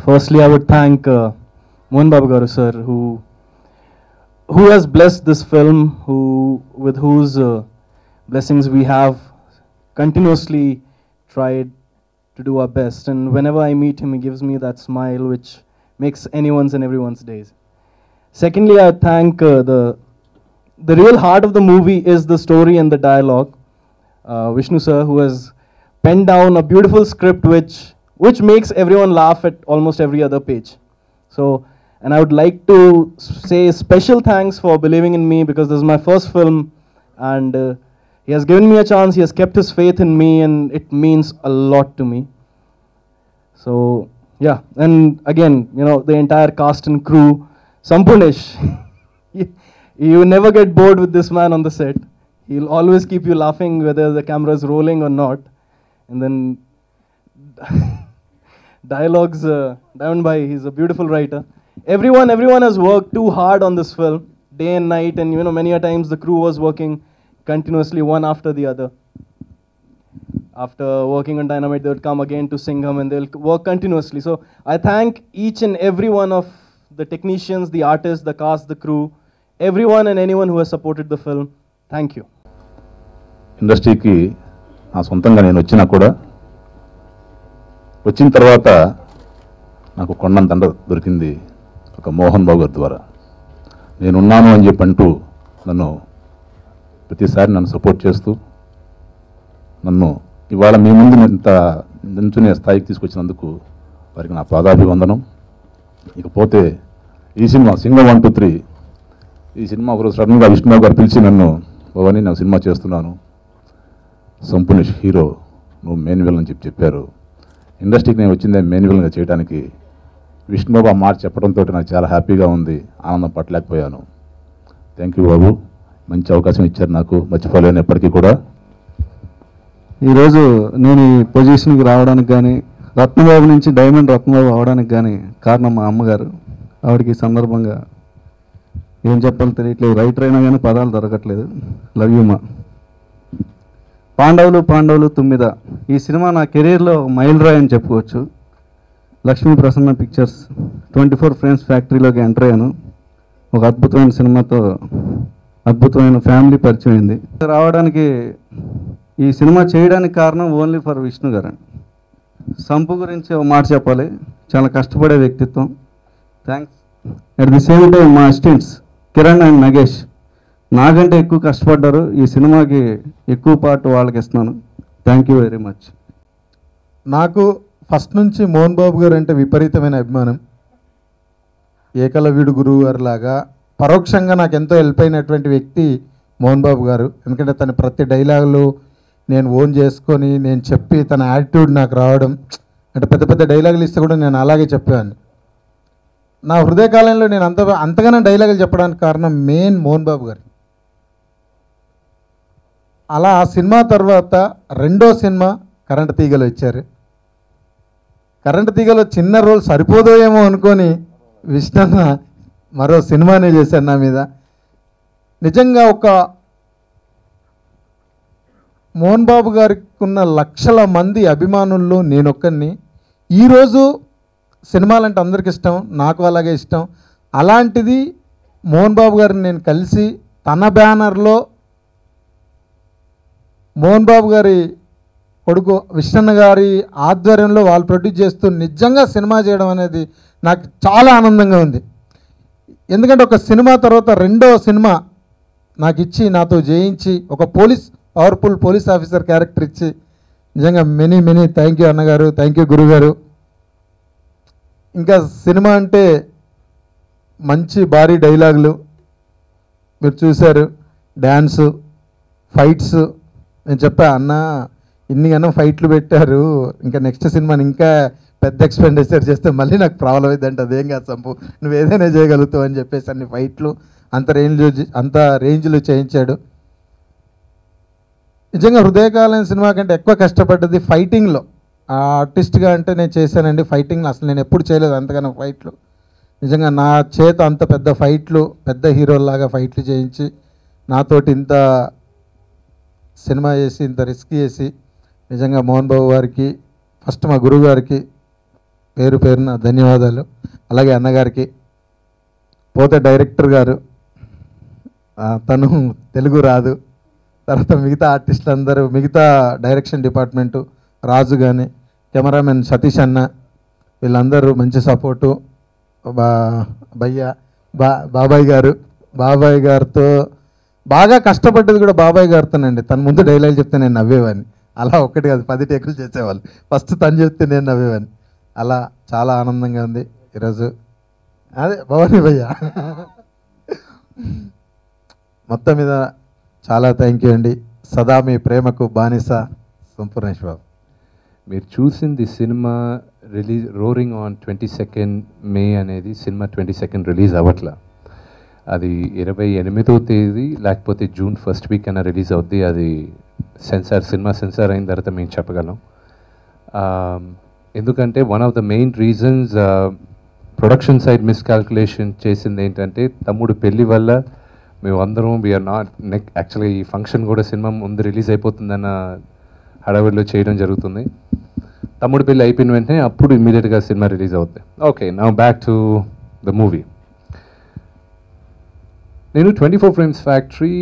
firstly, I would thank uh, Mohan Babu Garu sir, who who has blessed this film, who with whose uh, blessings we have continuously tried to do our best. And whenever I meet him, he gives me that smile which makes anyone's and everyone's days. Secondly, I thank uh, the the real heart of the movie is the story and the dialogue. Uh, Vishnu sir, who has penned down a beautiful script which which makes everyone laugh at almost every other page. So, and I would like to s- say special thanks for believing in me because this is my first film, and uh, he has given me a chance. He has kept his faith in me, and it means a lot to me. So yeah, and again, you know, the entire cast and crew, Sampunish, you, you never get bored with this man on the set. He'll always keep you laughing whether the camera is rolling or not. And then dialogues, uh, Diamond Bhai, he's a beautiful writer. Everyone, everyone has worked too hard on this film, day and night, and you know, many a times the crew was working continuously one after the other after working on Dynamite, they would come again to Singham and they'll work continuously. So I thank each and every one of the technicians, the artists, the cast, the crew, everyone and anyone who has supported the film. Thank you. ఇండస్ట్రీకి నా సొంతంగా నేను వచ్చినా కూడా వచ్చిన తర్వాత నాకు కొండంత అండ దొరికింది ఒక మోహన్ బాబు గారి ద్వారా నేనున్నాను అని చెప్పి అంటూ నన్ను ప్రతిసారి నన్ను సపోర్ట్ చేస్తూ నన్ను ఇవాళ మీ ముందు ఇంత నించునే స్థాయికి తీసుకొచ్చినందుకు వారికి నా పాదాభివందనం ఇకపోతే ఈ cinema Singam one two three ఈ సినిమా ఒకరోజు సడన్గా విష్ణుబాబు గారు పిలిచి నన్ను భవాని నేను సినిమా చేస్తున్నాను సంపునిష్ హీరో నువ్వు మెయిన్ విలన్ అని చెప్పి చెప్పారు ఇండస్ట్రీకి నేను వచ్చిందే మెయిన్ విలన్గా చేయడానికి విష్ణుబాబు ఆ మాట చెప్పడంతో నాకు చాలా హ్యాపీగా ఉంది ఆనందం పట్టలేకపోయాను థ్యాంక్ యూ బాబు మంచి అవకాశం ఇచ్చారు నాకు మర్చిపోలేను ఎప్పటికీ కూడా ఈరోజు నేను ఈ పొజిషన్కి రావడానికి కానీ రత్నబాబు నుంచి డైమండ్ రత్నబాబు అవడానికి కానీ కారణం మా అమ్మగారు ఆవిడకి ఈ సందర్భంగా ఏం చెప్పాలో తెలియట్లేదు రైటర్ అయినా కానీ పదాలు దొరకట్లేదు లవ్ యూ మా పాండవులు పాండవులు తుమ్మిద ఈ సినిమా నా కెరీర్లో మైల్ రాయ్ అని చెప్పుకోవచ్చు Lakshmi Prasanna pictures twenty four frames ఫ్యాక్టరీలోకి ఎంటర్ అయ్యాను ఒక అద్భుతమైన సినిమాతో అద్భుతమైన ఫ్యామిలీ పరిచయం అయింది రావడానికి ఈ సినిమా చేయడానికి కారణం ఓన్లీ ఫర్ విష్ణు గారు సంపు గురించి ఒక మాట చెప్పాలి చాలా కష్టపడే వ్యక్తిత్వం thanks at the same time మా అసిస్టెంట్స్ కిరణ్ అండ్ నగేష్ నాకంటే ఎక్కువ కష్టపడ్డారు ఈ సినిమాకి ఎక్కువ పార్ట్ వాళ్ళకి ఇస్తున్నాను థ్యాంక్ యూ వెరీ మచ్ నాకు ఫస్ట్ నుంచి మోహన్ బాబు గారు అంటే విపరీతమైన అభిమానం ఏకలవ్యుడు గురువు గారు లాగా పరోక్షంగా నాకు ఎంతో హెల్ప్ అయినటువంటి వ్యక్తి మోహన్ బాబు గారు ఎందుకంటే తన ప్రతి డైలాగులు నేను ఓన్ చేసుకొని నేను చెప్పి తన యాటిట్యూడ్ నాకు రావడం అంటే పెద్ద పెద్ద డైలాగులు ఇస్తే కూడా నేను అలాగే చెప్పేవాడిని నా హృదయకాలంలో నేను అంత అంతగానో డైలాగులు చెప్పడానికి కారణం మెయిన్ మోహన్ బాబు గారు అలా ఆ సినిమా తర్వాత రెండో సినిమా కరెంట్ తీగలు వచ్చారు కరెంట్ తీగలో చిన్న రోల్ సరిపోదో ఏమో అనుకొని విష్ణన్న మరో సినిమానే చేశారు నా మీద నిజంగా ఒక మోహన్ బాబు గారికి ఉన్న లక్షల మంది అభిమానుల్లో నేనొక్కరిని ఈరోజు సినిమాలంటే అందరికి ఇష్టం నాకు అలాగే ఇష్టం అలాంటిది మోహన్ బాబు గారిని నేను కలిసి తన బ్యానర్లో మోహన్ బాబు గారి కొడుకు విష్ణన్న గారి ఆధ్వర్యంలో వాళ్ళు ప్రొడ్యూస్ చేస్తూ నిజంగా సినిమా చేయడం అనేది నాకు చాలా ఆనందంగా ఉంది ఎందుకంటే ఒక సినిమా తర్వాత రెండో సినిమా నాకు ఇచ్చి నాతో జయించి ఒక police powerful police officer character ఇచ్చి నిజంగా మెనీ మెనీ థ్యాంక్ యూ అన్నగారు థ్యాంక్ యూ గురుగారు ఇంకా సినిమా అంటే మంచి భారీ డైలాగులు మీరు చూశారు డ్యాన్సు ఫైట్స్ నేను చెప్పా అన్న ఇన్ని గనం ఫైట్లు పెట్టారు ఇంకా నెక్స్ట్ సినిమాని ఇంకా పెద్ద ఎక్స్పెండిచర్ చేస్తే మళ్ళీ నాకు ప్రాబ్లం అయిందంటే అదేం కాదు సంపు నువ్వు ఏదైనా చేయగలుగుతావు అని చెప్పేసి అన్ని ఫైట్లు అంత రేంజ్లో చే- అంత రేంజ్లో చేయించాడు నిజంగా హృదయకాలం సినిమా కంటే ఎక్కువ కష్టపడ్డది ఫైటింగ్లో ఆ ఆర్టిస్ట్గా అంటే నేను చేశానండి ఫైటింగ్లో అసలు నేను ఎప్పుడు చేయలేదు అంతగానో ఫైట్లు నిజంగా నా చేత అంత పెద్ద ఫైట్లు పెద్ద హీరోల్లాగా ఫైట్లు చేయించి నాతోటి ఇంత సినిమా చేసి ఇంత రిస్క్ చేసి నిజంగా మోహన్ బాబు గారికి ఫస్ట్ మా గురువు గారికి పేరు పేరున ధన్యవాదాలు అలాగే అన్నగారికి పోతే డైరెక్టర్ గారు ఆ, తను తెలుగు రాదు తర్వాత మిగతా ఆర్టిస్టులు అందరూ మిగతా డైరెక్షన్ డిపార్ట్మెంటు రాజు కానీ కెమెరామెన్ సతీష్ అన్న వీళ్ళందరూ మంచి సపోర్టు బా భయ్య బా బాబాయ్ గారు బాబాయ్ గారితో బాగా కష్టపడ్డది కూడా బాబాయ్ గారితోనండి తన ముందు డైలాగ్ చెప్తే నేను నవ్వేవాడిని అలా ఒక్కటి కాదు పది టేకులు చేసేవాళ్ళు ఫస్ట్ తను చెప్తే నేను నవ్వేవాడిని అలా చాలా ఆనందంగా ఉంది ఈరోజు అదే భవానీ భయ్య మొత్తం మీద చాలా థ్యాంక్ యూ అండి సదా మీ ప్రేమకు బానిస సంపూర్ణేష్ బాబు మీరు చూసింది cinema release roaring on twenty second May అనేది సినిమా ట్వంటీ సెకండ్ రిలీజ్ అవ్వట్లా అది ఇరవై ఎనిమిదో తేదీ లేకపోతే జూన్ ఫస్ట్ వీక్ అయినా రిలీజ్ అవుద్ది అది సెన్సార్ సినిమా సెన్సార్ అయిన తర్వాత మేము చెప్పగలం Um, ఎందుకంటే one of the main reasons production side miscalculation చేసింది ఏంటంటే తమ్ముడు పెళ్లి వల్ల మేము అందరం వీఆర్ నాట్ నెక్ యాక్చువల్గా ఈ ఫంక్షన్ కూడా సినిమా ముందు రిలీజ్ అయిపోతుందన్న హడావిడిలో చేయడం జరుగుతుంది తమ్ముడు పెళ్లి అయిపోయిన వెంటనే అప్పుడు ఇమ్మీడియట్గా సినిమా రిలీజ్ అవుద్ది ఓకే నా బ్యాక్ టు ద మూవీ నేను twenty four frames factory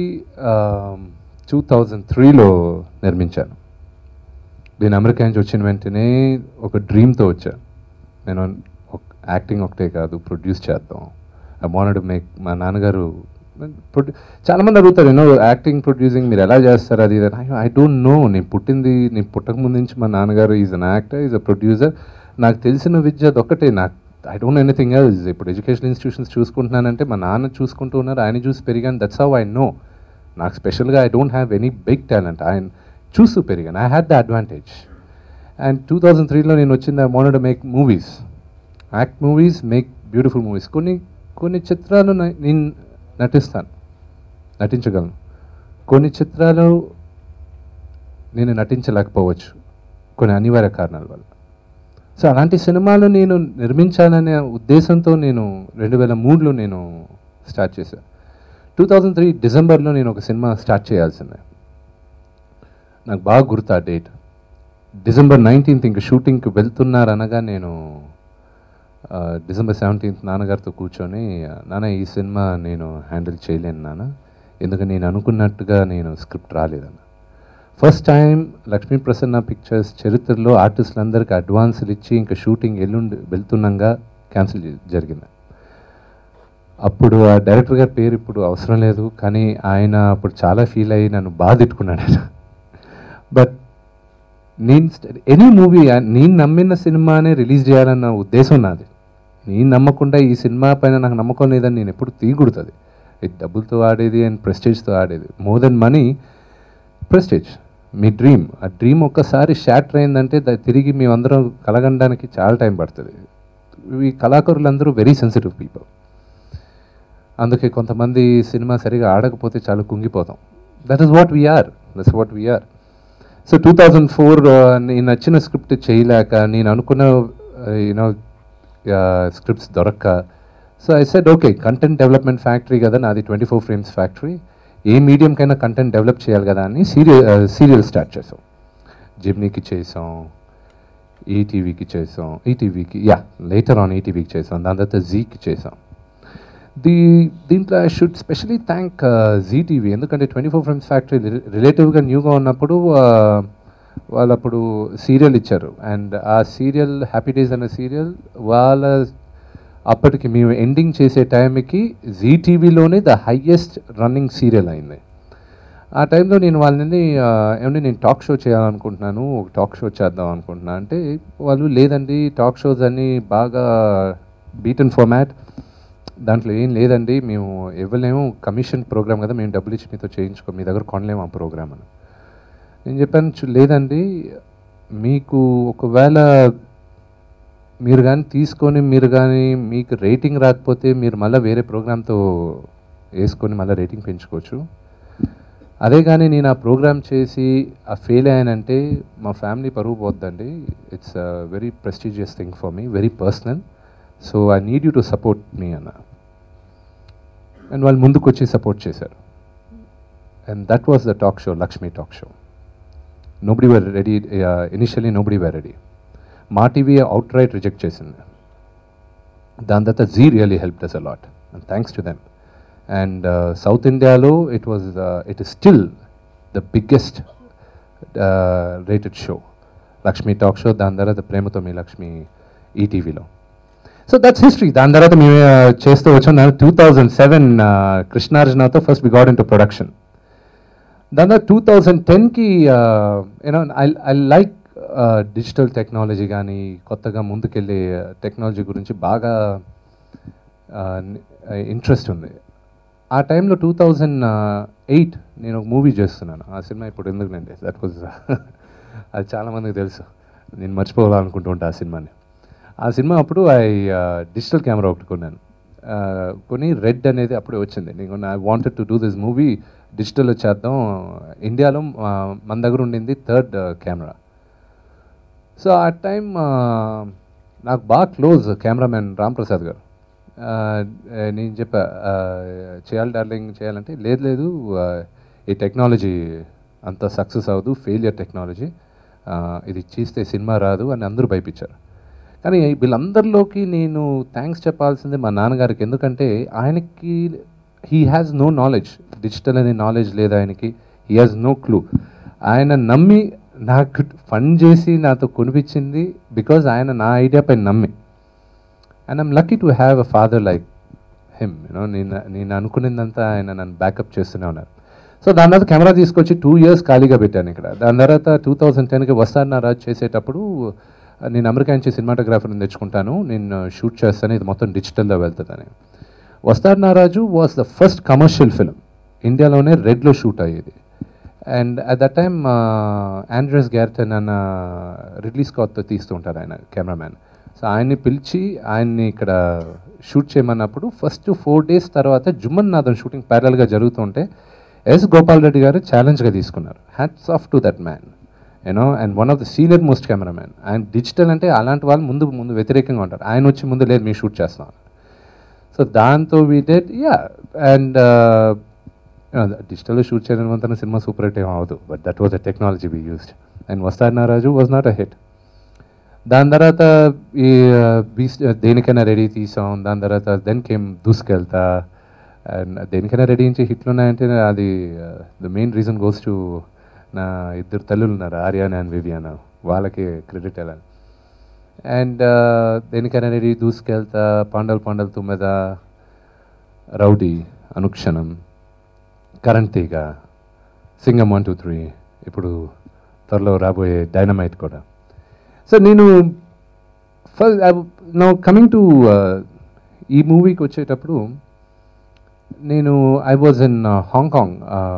two thousand త్రీలో నిర్మించాను నేను అమెరికా నుంచి వచ్చిన వెంటనే ఒక డ్రీమ్తో వచ్చా నేను యాక్టింగ్ ఒకటే కాదు ప్రొడ్యూస్ చేద్దాం ఐ వాంటెడ్ మేక్ మా నాన్నగారు ప్రొడ్యూ చాలామంది అడుగుతారు ఎన్నో యాక్టింగ్ ప్రొడ్యూసింగ్ మీరు ఎలా చేస్తారు అది ఐ డోంట్ నో నేను పుట్టింది నేను పుట్టక ముందు నుంచి మా నాన్నగారు is an actor is a producer నాకు తెలిసిన విద్య అదొక్కటే నాకు ఐ డోంట్ ఎనీథింగ్ ఎల్స్ ఇప్పుడు ఎడ్యుకేషన్ ఇన్స్టిట్యూషన్స్ చూసుకుంటున్నానంటే మా నాన్న చూసుకుంటూ ఉన్నారు ఆయన చూసి పెరిగాను దట్స్ హౌ ఐ నో నాకు స్పెషల్గా I don't have any big talent ఆయన చూస్తూ పెరిగాను I had the advantage and two thousand త్రీలో నేను వచ్చింది I wanted make movies act movies make beautiful movies కొన్ని కొన్ని చిత్రాలు న- నేను నటిస్తాను నటించగలను కొన్ని చిత్రాలు నేను నటించలేకపోవచ్చు కొన్ని అనివార్య కారణాల వల్ల సో అలాంటి సినిమాలు నేను నిర్మించాలనే ఉద్దేశంతో నేను రెండు వేల మూడులో నేను స్టార్ట్ చేశాను టూ థౌజండ్ త్రీ డిసెంబర్లో నేను ఒక సినిమా స్టార్ట్ చేయాల్సిందే నాకు బాగా గుర్తు ఆ డేట్ డిసెంబర్ నైన్టీన్త్ ఇంక షూటింగ్కి వెళ్తున్నారనగా నేను ఆ, డిసెంబర్ సెవెంటీన్త్ నాన్నగారితో కూర్చొని ఆ, నాన్న ఈ సినిమా నేను హ్యాండిల్ చేయలేను నాన్న ఎందుకంటే నేను అనుకున్నట్టుగా నేను స్క్రిప్ట్ రాలేదన్న first time Lakshmi Prasanna pictures చరిత్రలో ఆర్టిస్టులందరికీ అడ్వాన్సులు ఇచ్చి ఇంకా షూటింగ్ ఎల్లుండి వెళ్తున్నాగా క్యాన్సిల్ జరిగింది అప్పుడు ఆ డైరెక్టర్ గారి పేరు ఇప్పుడు అవసరం లేదు కానీ ఆయన అప్పుడు చాలా ఫీల్ అయ్యి నన్ను బాధ తిట్టుకున్నాడు ఆయన బట్ నేను ఎనీ మూవీ నేను నమ్మిన సినిమానే రిలీజ్ చేయాలన్న ఉద్దేశం నాది నేను నమ్మకుండా ఈ సినిమా పైన నాకు నమ్మకం లేదని నేను ఎప్పుడు తీయకూడదు ఇది డబ్బులతో ఆడేది అండ్ ప్రెస్టేజ్తో ఆడేది మోర్ దెన్ మనీ ప్రెస్టేజ్ మీ డ్రీమ్ ఆ డ్రీమ్ ఒక్కసారి షాటర్ అయిందంటే దా- తిరిగి మేమందరం కలగడానికి చాలా టైం పడుతుంది ఈ కళాకారులందరూ వెరీ సెన్సిటివ్ పీపుల్ అందుకే కొంతమంది సినిమా సరిగా ఆడకపోతే చాలా కుంగిపోతాం that is what we are that's what we are so two thousand four నేను నచ్చిన స్క్రిప్ట్ చేయలేక నేను అనుకున్న యూనో స్క్రిప్ట్స్ దొరక్క so I said okay content development factory కదా నాది ట్వంటీ ఫోర్ ఫ్రేమ్స్ ఫ్యాక్టరీ ఏ మీడియంకైనా కంటెంట్ డెవలప్ చేయాలి కదా అని సీరియల్ సీరియల్ స్టార్ట్ చేసాం జిమ్నీకి చేసాం ఈటీవీకి చేసాం ఈటీవీకి యా లేటర్ ఆన్ ఈటీవీకి చేసాం దాని తర్వాత జీకి చేసాం దీ దీంట్లో I should specially thank Zee TV ఎందుకంటే ట్వంటీ ఫోర్ ఫ్రేమ్స్ ఫ్యాక్టరీ రిలేటివ్గా న్యూగా ఉన్నప్పుడు uh, వాళ్ళు అప్పుడు సీరియల్ ఇచ్చారు అండ్ ఆ సీరియల్ హ్యాపీ డేస్ అనే సీరియల్ వాళ్ళ అప్పటికి మేము ఎండింగ్ చేసే టైంకి జీ టీవీలోనే ద హయ్యెస్ట్ రన్నింగ్ సీరియల్ అయింది ఆ టైంలో నేను వాళ్ళని ఆ, ఏమంటే నేను టాక్ షో చేయాలనుకుంటున్నాను ఒక టాక్ షో చేద్దాం అనుకుంటున్నా అంటే వాళ్ళు లేదండి టాక్ షోస్ అన్నీ బాగా బీటన్ ఫార్మాట్ దాంట్లో ఏం లేదండి మేము ఇవ్వలేము కమిషన్ ప్రోగ్రామ్ కదా మేము డబ్బులు ఇచ్చి మీతో చేయించుకో మీ దగ్గర కొనలేము ఆ ప్రోగ్రామ్ అని నేను చెప్పాను "చు- లేదండి మీకు ఒకవేళ మీరు కానీ తీసుకొని మీరు కానీ మీకు రేటింగ్ రాకపోతే మీరు మళ్ళీ వేరే ప్రోగ్రామ్తో వేసుకొని మళ్ళీ రేటింగ్ పెంచుకోవచ్చు అదే కానీ నేను ఆ ప్రోగ్రామ్ చేసి ఆ ఫెయిల్ అయ్యానంటే మా ఫ్యామిలీ పరువు పోద్దండి it's very prestigious thing for me very personal so I need you to support me అన్న అండ్ వాళ్ళు ముందుకు వచ్చి సపోర్ట్ చేశారు and that was the talk show Lakshmi talk show nobody were ready initially nobody were ready Maa TV outright reject చేసింది దాని తర్వాత Zee really help us a lot and thanks to them and south ఇండియాలో it was it is still the biggest rated show Lakshmi talk show దాని తర్వాత ప్రేమతో మీ లక్ష్మి ఈటీవీలో so that's history దాని తర్వాత మేము uh, చేస్తూ వచ్చాం టూ థౌజండ్ సెవెన్ కృష్ణార్జునతో first we got into production దాని తర్వాత టూ థౌజండ్ టెన్కి you know I I like digital technology కానీ కొత్తగా ముందుకెళ్ళే టెక్నాలజీ గురించి బాగా ఇంట్రెస్ట్ ఉంది ఆ టైంలో టూ థౌజండ్ ఎయిట్ నేను ఒక మూవీ చేస్తున్నాను ఆ సినిమా ఇప్పుడు ఎందుకునండి దట్ వాజ్ అది చాలామందికి తెలుసు నేను మర్చిపోవాలనుకుంటూ ఉంటా ఆ సినిమాని ఆ సినిమా అప్పుడు ఐ డిజిటల్ కెమెరా ఒకటి కొన్నాను ఆ, కొని రెడ్ అనేది అప్పుడే వచ్చింది నేను I wanted to do this movie డిజిటల్లో చేద్దాం ఇండియాలో ఆ, మన దగ్గర ఉండింది థర్డ్ కెమెరా సో ఆ టైం నాకు బాగా క్లోజ్ కెమెరామెన్ రామ్ ప్రసాద్ గారు ఆ, నేను చెప్పా ఆ, చేయాలి డార్లింగ్ చేయాలంటే లేదు లేదు ఆ, ఈ టెక్నాలజీ అంత సక్సెస్ అవ్వదు ఫెయిలియర్ టెక్నాలజీ ఇది చేస్తే సినిమా రాదు అని అందరూ భయపించారు కానీ వీళ్ళందరిలోకి నేను థ్యాంక్స్ చెప్పాల్సిందే మా నాన్నగారికి ఎందుకంటే ఆయనకి he has no knowledge digital అనే నాలెడ్జ్ లేదు ఆయనకి హీ హ్యాస్ నో క్లూ ఆయన నమ్మి నాకు ఫండ్ చేసి నాతో కొనిపించింది బికాజ్ ఆయన నా ఐడియా పైన నమ్మి and I'm lucky to have a father like him you know నేను నేను అనుకున్నదంతా ఆయన నన్ను బ్యాకప్ చేస్తూనే ఉన్నారు సో దాని తర్వాత కెమెరా తీసుకొచ్చి టూ ఇయర్స్ ఖాళీగా పెట్టాను ఇక్కడ దాని తర్వాత టూ థౌజండ్ టెన్కి వస్తాను నా రాజు చేసేటప్పుడు నేను అమెరికా నుంచి సినిమాటోగ్రాఫర్ని తెచ్చుకుంటాను నేను షూట్ చేస్తాను ఇది మొత్తం డిజిటల్లో వెళ్తుందని వస్తాడు నారాజు was the first commercial film ఇండియాలోనే రెడ్లో షూట్ అయ్యేది అండ్ అట్ దట్ టైమ్ ఆండ్రస్ గ్యార్టన్ అన్న రిడ్లీ స్కాట్తో తీస్తూ ఉంటారు ఆయన కెమెరామ్యాన్ సో ఆయన్ని పిలిచి ఆయన్ని ఇక్కడ షూట్ చేయమన్నప్పుడు ఫస్ట్ ఫోర్ డేస్ తర్వాత జుమ్మన్ నాథన్ షూటింగ్ ప్యారల్గా జరుగుతుంటే ఎస్ గోపాల్ రెడ్డి గారు ఛాలెంజ్గా తీసుకున్నారు hats off to that man you know and one of the senior most cameraman and digital అంటే అలాంటి వాళ్ళు ముందు ముందు వ్యతిరేకంగా ఉంటారు ఆయన వచ్చి ముందు లేదు మీరు షూట్ చేస్తాం సో దాంతో వీ డెడ్ యా అండ్ డిజిటల్లో షూట్ చేయడం అంతా సినిమా సూపర్ హిట్ ఏం అవ్వదు but that was the technology we used and వస్తాడు నారాజు వాజ్ నాట్ అ హిట్ దాని తర్వాత ఈ బీస్ దేనికైనా రెడీ తీసాం దాని తర్వాత then came Doosukeltha and Denikaina ready నుంచి హిట్లు ఉన్నాయంటే అది the main reason goes to నా ఇద్దరు తల్లులు ఉన్నారు ఆర్యానా అండ్ వివియానా వాళ్ళకి క్రెడిట్ వెళ్ళాలి అండ్ దేనికైనా రెడీ దూసుకెళ్తా పాండల్ పాండల్ తుమ్మెద రౌడీ అనుక్షణం కరెంట్ తీగ సింగం వన్ టూ త్రీ ఇప్పుడు త్వరలో రాబోయే డైనమైట్ కూడా సో నేను ఫస్ట్ నో కమింగ్ టు ఈ మూవీకి వచ్చేటప్పుడు నేను I was in Hong Kong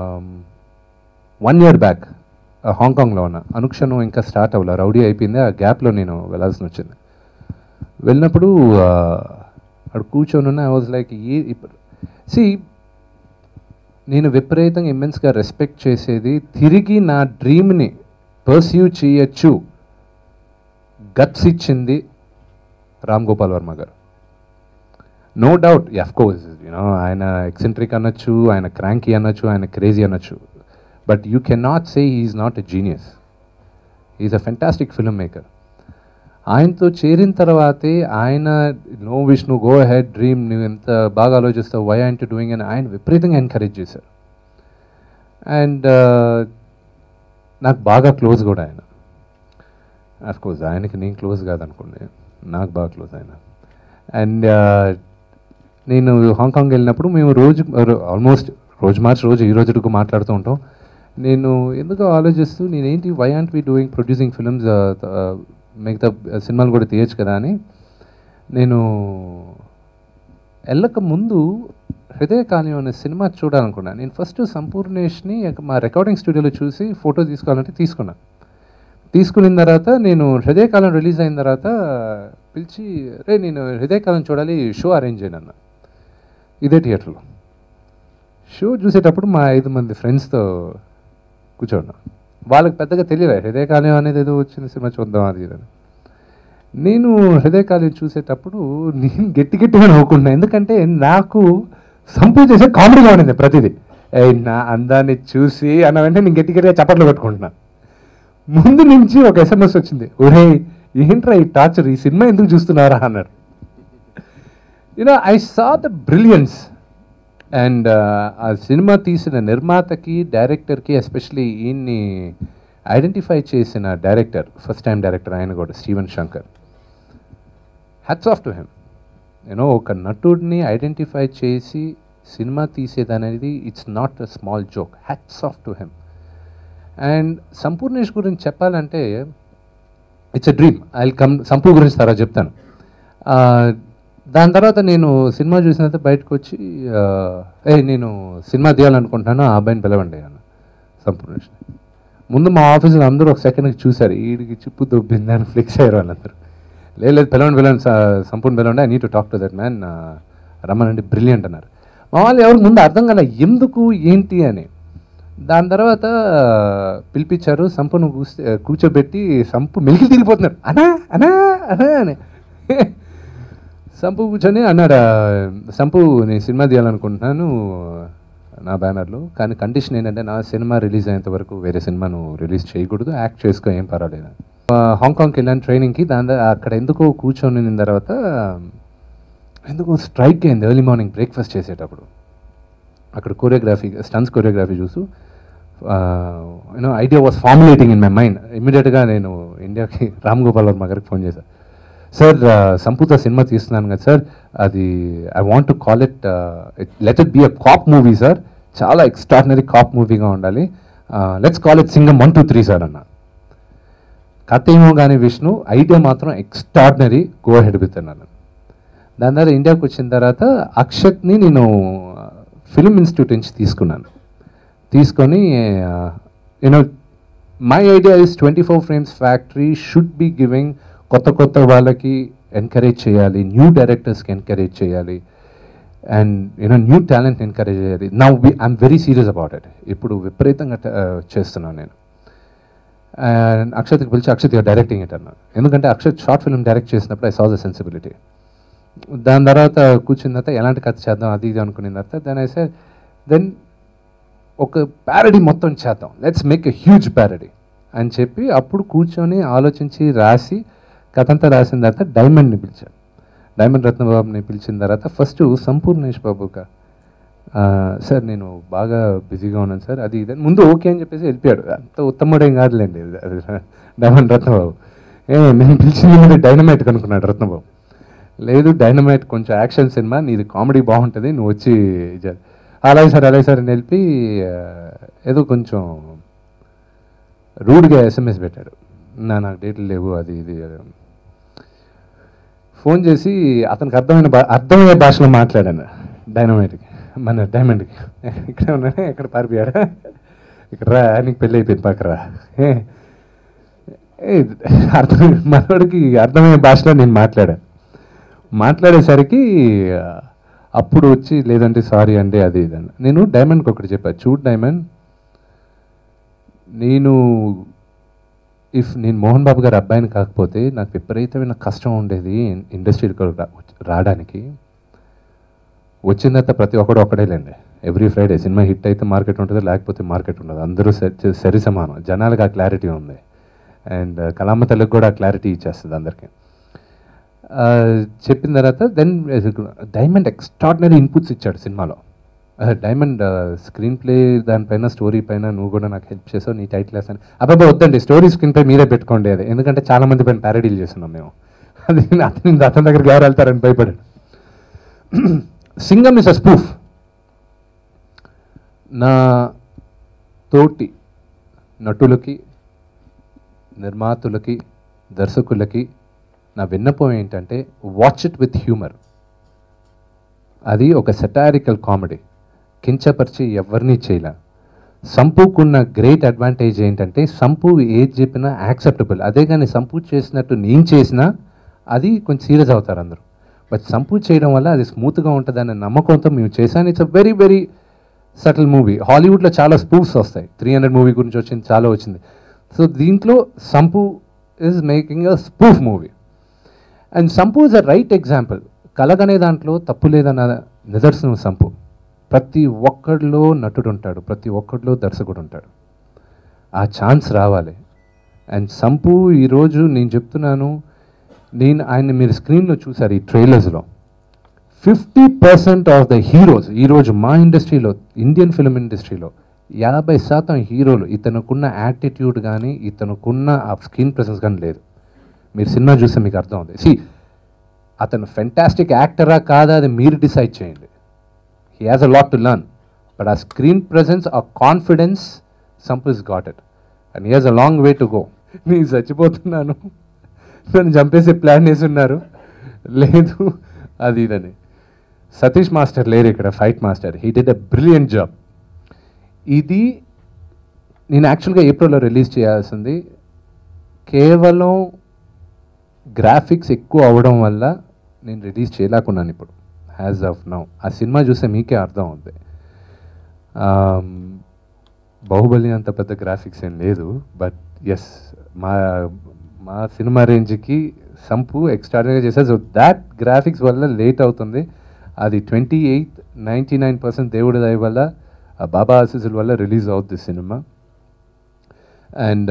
one year back హాంకాంగ్లో ఉన్నా అనుక్షణం ఇంకా స్టార్ట్ అవ్వలే రౌడీ అయిపోయింది ఆ గ్యాప్లో నేను వెళ్ళాల్సి వచ్చింది వెళ్ళినప్పుడు అక్కడ కూర్చొని ఉన్నా ఐ వాజ్ లైక్ ఏ ఇప్పుడు సి నేను విపరీతంగా ఇమ్మెన్స్గా రెస్పెక్ట్ చేసేది తిరిగి నా డ్రీమ్ని పర్స్యూ చేయొచ్చు గట్స్ ఇచ్చింది Ram Gopal Varma garu no doubt of course you know ఆయన ఎక్సెంట్రిక్ అనొచ్చు ఆయన క్రాంకీ అనొచ్చు ఆయన క్రేజీ అనొచ్చు but you can not say is not a genius is a fantastic film maker ఆయనతో చేరిన తర్వాతే ఆయన no Vishnu go ahead dream నువ్వు ఎంత బాగా ఆలోచిస్తావు వై ఆంట్ డూయింగ్ అని ఆయన విపరీతంగా ఎంకరేజ్ చేశారు అండ్ నాకు బాగా క్లోజ్ కూడా ఆయన అఫ్ కోర్స్ ఆయనకి నేను క్లోజ్ కాదనుకోండి నాకు బాగా క్లోజ్ ఆయన అండ్ నేను హాంకాంగ్ వెళ్ళినప్పుడు మేము రోజు ఆల్మోస్ట్ రోజు మార్చి రోజు ఈ రోజుకు మాట్లాడుతూ ఉంటాం నేను ఎందుకో ఆలోచిస్తూ నేనేంటి why aren't we doing producing films మిగతా సినిమాలు కూడా తీయచ్చు కదా అని నేను వెళ్ళక ముందు హృదయకాలం అనే సినిమా చూడాలనుకున్నాను నేను ఫస్ట్ సంపూర్ణేష్ని మా రికార్డింగ్ స్టూడియోలో చూసి ఫోటో తీసుకోవాలంటే తీసుకున్నాను తీసుకున్న తర్వాత నేను హృదయకాలం రిలీజ్ అయిన తర్వాత పిలిచి రే నేను హృదయకాలం చూడాలి షో అరేంజ్ చేయను అన్న ఇదే థియేటర్లో షో చూసేటప్పుడు మా ఐదు మంది ఫ్రెండ్స్తో కూర్చోన్నా వాళ్ళకి పెద్దగా తెలియలే హృదయకాలం అనేది ఏదో వచ్చిన సినిమా చూద్దాం అది ఇది అని నేను హృదయకాలం చూసేటప్పుడు నేను గట్టి గట్టిగా నవ్వుకున్నా ఎందుకంటే నాకు సంపూర్ణ చేసే కామెడీగా ఉండింది ప్రతిదీ ఏయ్, నా అందాన్ని చూసి అన్న వెంటనే నేను గట్టి గట్టిగా చప్పట్లు కొట్టుకుంటున్నా ముందు నుంచి ఒక ఎస్ఎంఎస్ వచ్చింది ఒరే ఏంట్రా ఈ టార్చర్ ఈ సినిమా ఎందుకు చూస్తున్నారా అన్నాడు you know I saw the brilliance and ఆ సినిమా తీసిన నిర్మాతకి డైరెక్టర్కి ఎస్పెషలీ ఈయన్ని ఐడెంటిఫై చేసిన డైరెక్టర్ ఫస్ట్ టైం డైరెక్టర్ ఆయన కూడా Steven Shankar hats off to him you know ఒక నటుడిని ఐడెంటిఫై చేసి సినిమా తీసేదనేది it's not a small joke hats off to him and Sampoornesh గురించి చెప్పాలంటే it's a dream I come Sampoo గురించి తర్వాత చెప్తాను ఆ, దాని తర్వాత నేను సినిమా చూసిన తర్వాత బయటకు వచ్చి ఆ, ఏ నేను సినిమా తీయాలనుకుంటున్నాను ఆ అబ్బాయిని పిలవండి అన్న సంపూర్ణేష్ ముందు మా ఆఫీసులో అందరూ ఒక సెకండ్కి చూశారు ఈడికి చిప్పు దొబ్బిందని ఫ్లిక్స్ అయ్యారు వాళ్ళందరూ లేదు లేదు పిలవండి పిలవండి స- సంపూర్ణ పిలవండి I need to talk to that man రమ్మనండి బ్రిలియంట్ అన్నారు మా వాళ్ళు ఎవరు ముందు అర్థం కాలే ఎందుకు ఏంటి అని దాని తర్వాత పిలిపించారు సంపును కూస్తే కూర్చోబెట్టి సంపు మెలికి తిరిగిపోతున్నాడు అనా అనా అనా అని సంపు కూర్చొని అన్నాడు "ఆ, సంపు నేను సినిమా తీయాలనుకుంటున్నాను నా బ్యానర్లో కానీ కండిషన్ ఏంటంటే నా సినిమా రిలీజ్ అయ్యేంత వరకు వేరే సినిమాను రిలీజ్ చేయకూడదు యాక్ట్ చేసుకో ఏం పర్వాలేదు ఆ, హాంకాంగ్కి వెళ్ళాను ట్రైనింగ్కి దాని ద- అక్కడ ఎందుకో కూర్చొని ఉన్న తర్వాత ఎందుకో స్ట్రైక్ అయింది ఎర్లీ మార్నింగ్ బ్రేక్ఫాస్ట్ చేసేటప్పుడు అక్కడ కోరియోగ్రఫీ స్టన్స్ కోరియోగ్రఫీ చూస్తూ you know idea was formulating in my mind ఇమ్మీడియట్గా నేను ఇండియాకి రామ్ గోపాల్ వర్మ గారికి ఫోన్ చేశాను సార్ సంపూత సినిమా తీస్తున్నాను కదా సార్ అది I want to call it let it be a cop movie sir చాలా ఎక్స్ట్రాడినరీ కాప్ మూవీగా ఉండాలి let's call it Singam one two three sir అన్న కథ ఏమో కానీ విష్ణు ఐడియా మాత్రం ఎక్స్ట్రాడినరీ గో హెడ్ విత్ అన్నాను దాని తర్వాత ఇండియాకి వచ్చిన తర్వాత అక్షత్ని నేను ఫిల్మ్ ఇన్స్టిట్యూట్ నుంచి తీసుకున్నాను తీసుకొని you know my idea is twenty four frames factory should be giving కొత్త కొత్త వాళ్ళకి ఎంకరేజ్ చేయాలి న్యూ డైరెక్టర్స్కి ఎంకరేజ్ చేయాలి and you know new talent encourage చేయాలి నా I'm very serious about it ఇప్పుడు విపరీతంగా uh, చేస్తున్నాను నేను అండ్ అక్షత్కి పిలిచి అక్షత్ డైరెక్టింగ్ ఇట్ అన్నాను ఎందుకంటే అక్షత్ షార్ట్ ఫిల్మ్ డైరెక్ట్ చేసినప్పుడు ఐ సా ద సెన్సిబిలిటీ దాని తర్వాత కూర్చున్న తర్వాత ఎలాంటి కథ చేద్దాం అది ఇది అనుకున్న తర్వాత దాని అయితే దెన్ ఒక ప్యారడీ మొత్తం చేద్దాం let's make a huge parody అని చెప్పి అప్పుడు కూర్చొని ఆలోచించి రాసి కథ అంతా రాసిన తర్వాత డైమండ్ని పిలిచాను డైమండ్ రత్నబాబుని పిలిచిన తర్వాత ఫస్ట్ సంపూర్ణేష్ బాబుక సార్ నేను బాగా బిజీగా ఉన్నాను సార్ అది ఇది అని ముందు ఓకే అని చెప్పేసి వెళ్ళిపోయాడు అంత ఉత్తముడేం కాదులేండి అది డైమండ్ రత్నబాబు ఏ నేను పిలిచింది మీరు డైనమైట్ కనుక్కున్నాడు రత్నబాబు లేదు డైనమైట్ కొంచెం యాక్షన్ సినిమా నీది కామెడీ బాగుంటుంది నువ్వు వచ్చి జ- అలాగే సార్ అలాగే సార్ అని వెళ్ళి ఆ, ఏదో కొంచెం రూడ్గా ఎస్ఎంఎస్ పెట్టాడు నా నాకు డేట్లు లేవు అది ఇది అది. ఫోన్ చేసి అతనికి అర్థమైన భా అర్థమయ్యే భాషలో మాట్లాడాను డైనమైట్కి మన డైమండ్కి ఇక్కడ ఉన్నాడే ఎక్కడ పారిపోయాడా ఇక్కడ రా నీకు పెళ్ళి అయిపోయింది పక్కరా ఏ ఏ, అర్థం మనోడికి అర్థమయ్యే భాషలో నేను మాట్లాడాను మాట్లాడేసరికి ఆ, అప్పుడు వచ్చి లేదంటే సారీ అండి అది ఇది అని నేను డైమండ్కి ఒకటి చెప్పాను చూడు డైమండ్ నేను ఇఫ్ నేను మోహన్ బాబు గారి అబ్బాయిని కాకపోతే నాకు విపరీతమైన కష్టం ఉండేది ఇండస్ట్రీకి రావడానికి వచ్చిన తర్వాత ప్రతి ఒక్కడు ఒక్కడేలేండి ఎవ్రీ ఫ్రైడే సినిమా హిట్ అయితే మార్కెట్ ఉంటుంది లేకపోతే మార్కెట్ ఉండదు అందరూ సరి సరి సమానం జనాలకు ఆ క్లారిటీ ఉంది అండ్ కలామ తల్లికి కూడా ఆ క్లారిటీ ఇచ్చేస్తుంది అందరికీ ఆ, చెప్పిన తర్వాత దెన్ డైమండ్ ఎక్స్ట్రాడినరీ ఇన్పుట్స్ ఇచ్చాడు సినిమాలో డైమండ్ స్క్రీన్ ప్లే దానిపైన స్టోరీ పైన నువ్వు కూడా నాకు హెల్ప్ చేసావు నీ టైటిల్ వేస్తాను అబ్బాబా వద్దండి స్టోరీ స్క్రీన్ పై మీరే పెట్టుకోండి అది ఎందుకంటే చాలా మంది పైన ప్యారడీలు చేస్తున్నాం మేము అది అతని అతని దగ్గరికి ఎవరు వెళ్తారని భయపడాడు సింగం ఇస్ అ స్పూఫ్ నా తోటి నటులకి నిర్మాతులకి దర్శకులకి నా విన్నపం ఏంటంటే వాచ్ ఇట్ విత్ హ్యూమర్ అది ఒక సెటారికల్ కామెడీ కించపరిచి ఎవరిని చేయలే సంపుకున్న గ్రేట్ అడ్వాంటేజ్ ఏంటంటే సంపు ఏది చెప్పినా యాక్సెప్టబుల్ అదే కానీ సంపు చేసినట్టు నేను చేసినా అది కొంచెం సీరియస్ అవుతారు అందరూ బట్ సంపు చేయడం వల్ల అది స్మూత్గా ఉంటుందనే నమ్మకంతో మేము చేశాను it's a very very subtle movie హాలీవుడ్లో చాలా స్పూఫ్స్ వస్తాయి త్రీ హండ్రెడ్ మూవీ గురించి వచ్చింది చాలా వచ్చింది సో దీంట్లో Sampu is making a spoof movie and Sampu is a right example కలగనే దాంట్లో తప్పు లేదన్న నిదర్శనం సంపు ప్రతి ఒక్కడిలో నటుడు ఉంటాడు ప్రతి ఒక్కడిలో దర్శకుడు ఉంటాడు ఆ ఛాన్స్ రావాలి అండ్ సంపు ఈరోజు నేను చెప్తున్నాను నేను ఆయన మీరు స్క్రీన్లో చూసారు ఈ ట్రైలర్స్లో fifty percent of the heroes ఈరోజు మా ఇండస్ట్రీలో ఇండియన్ ఫిల్మ్ ఇండస్ట్రీలో యాభై శాతం హీరోలు ఇతనుకున్న యాటిట్యూడ్ కానీ ఇతనుకున్న ఆ స్క్రీన్ ప్రెసెన్స్ కానీ లేదు మీరు సినిమా చూస్తే మీకు అర్థం అవుతుంది సి అతను ఫెంటాస్టిక్ యాక్టరా కాదా అది మీరు డిసైడ్ చేయండి he has a lot to learn but ఆ స్క్రీన్ ప్రెసెన్స్ ఆ కాన్ఫిడెన్స్ సంపుల్స్ got it and he has a long way to go నేను చచ్చిపోతున్నాను నన్ను చంపేసే ప్లాన్ వేసి ఉన్నారు లేదు అది ఇదని సతీష్ మాస్టర్ లేరు ఇక్కడ fight master he did a brilliant job ఇది నేను యాక్చువల్గా ఏప్రిల్లో రిలీజ్ చేయాల్సింది కేవలం గ్రాఫిక్స్ ఎక్కువ అవడం వల్ల నేను రిలీజ్ చేయలేకున్నాను ఇప్పుడు హ్యాజ్ ఆఫ్ నౌ ఆ సినిమా చూస్తే మీకే అర్థం అవుతుంది ఆమ్, బాహుబలి అంత పెద్ద గ్రాఫిక్స్ ఏం లేదు బట్ ఎస్ మా మా సినిమా రేంజ్కి సంపు ఎక్స్ట్రాడినరీగా చేశారు సో దాట్ గ్రాఫిక్స్ వల్ల లేట్ అవుతుంది అది twenty eighth ninety nine percent దేవుడి దయ వల్ల ఆ బాబా ఆశీస్సుల వల్ల రిలీజ్ అవుతుంది సినిమా అండ్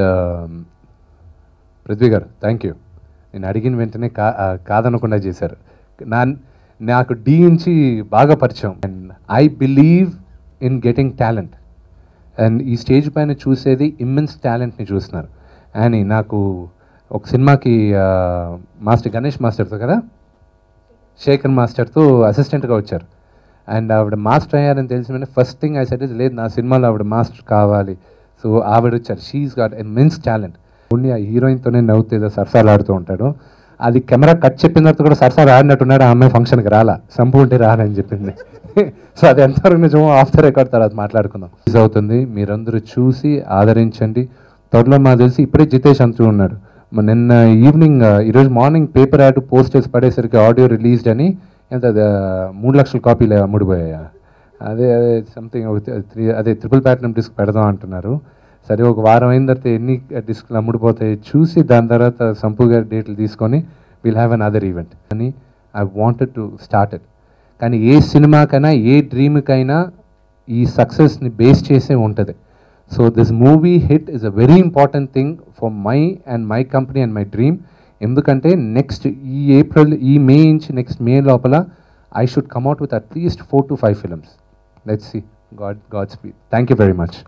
పృథ్వీ గారు థ్యాంక్ యూ నేను అడిగిన వెంటనే కా ఆ, కాదనకుండా చేశారు నా నాకు డి నుంచి బాగా పరిచయం and I believe in getting talent and ఈ స్టేజ్ పైన చూసేది ఇమ్మెన్స్ టాలెంట్ని చూస్తున్నారు అని నాకు ఒక సినిమాకి ఆ, మాస్టర్ గణేష్ మాస్టర్తో కదా శేఖర్ మాస్టర్తో అసిస్టెంట్గా వచ్చారు అండ్ ఆవిడ మాస్టర్ అయ్యారని తెలిసిన వెంటనే first thing I said is లేదు నా సినిమాలో ఆవిడ మాస్టర్ కావాలి సో ఆవిడ వచ్చారు షీఈస్ గాట్ ఇమ్మెన్స్ టాలెంట్ ఉండి ఆ హీరోయిన్తోనే నవ్వుతూ ఏదో సరసాలు ఆడుతూ ఉంటాడు అది కెమెరా కట్ చెప్పిన తర్వాత కూడా సరసాలు ఆడినట్టున్నాడు ఆ అమ్మాయి ఫంక్షన్కి రాలా సంపు ఉంటే రానని చెప్పింది సో అది ఎంతవరకు నిజమో ఆఫ్ ద రికార్డ్ తర్వాత మాట్లాడుకుందాం రిలీజ్ అవుతుంది మీరందరూ చూసి ఆదరించండి త్వరలో మాకు తెలిసి ఇప్పుడే జితేష్ అంటూ ఉన్నాడు మ- నిన్న ఈవినింగ్ ఈరోజు మార్నింగ్ పేపర్ యాడ్ పోస్టర్స్ పడేసరికి ఆడియో రిలీజ్డ్ అని ఎంత అది, ఆ, మూడు లక్షల కాపీలు అమ్ముడుపోయా అదే అదే సంథింగ్ త్రీ అదే ట్రిపుల్ ప్లాటినం డిస్క్ పెడదాం అంటున్నారు సరే ఒక వారం అయిన తర్వాత ఎన్ని డిస్క్లు అమ్ముడుపోతాయి చూసి దాని తర్వాత సంపు గారి డేట్లు తీసుకొని will have another event అని I wanted to start it కానీ ఏ సినిమాకైనా ఏ డ్రీమ్కైనా ఈ సక్సెస్ని బేస్ చేసే ఉంటుంది so this movie hit is a very important thing for my and my company and my dream ఎందుకంటే నెక్స్ట్ ఈ ఏప్రిల్ ఈ మే నుంచి నెక్స్ట్ మే లోపల I should come out with at least four to five films let's see God God speed thank you very much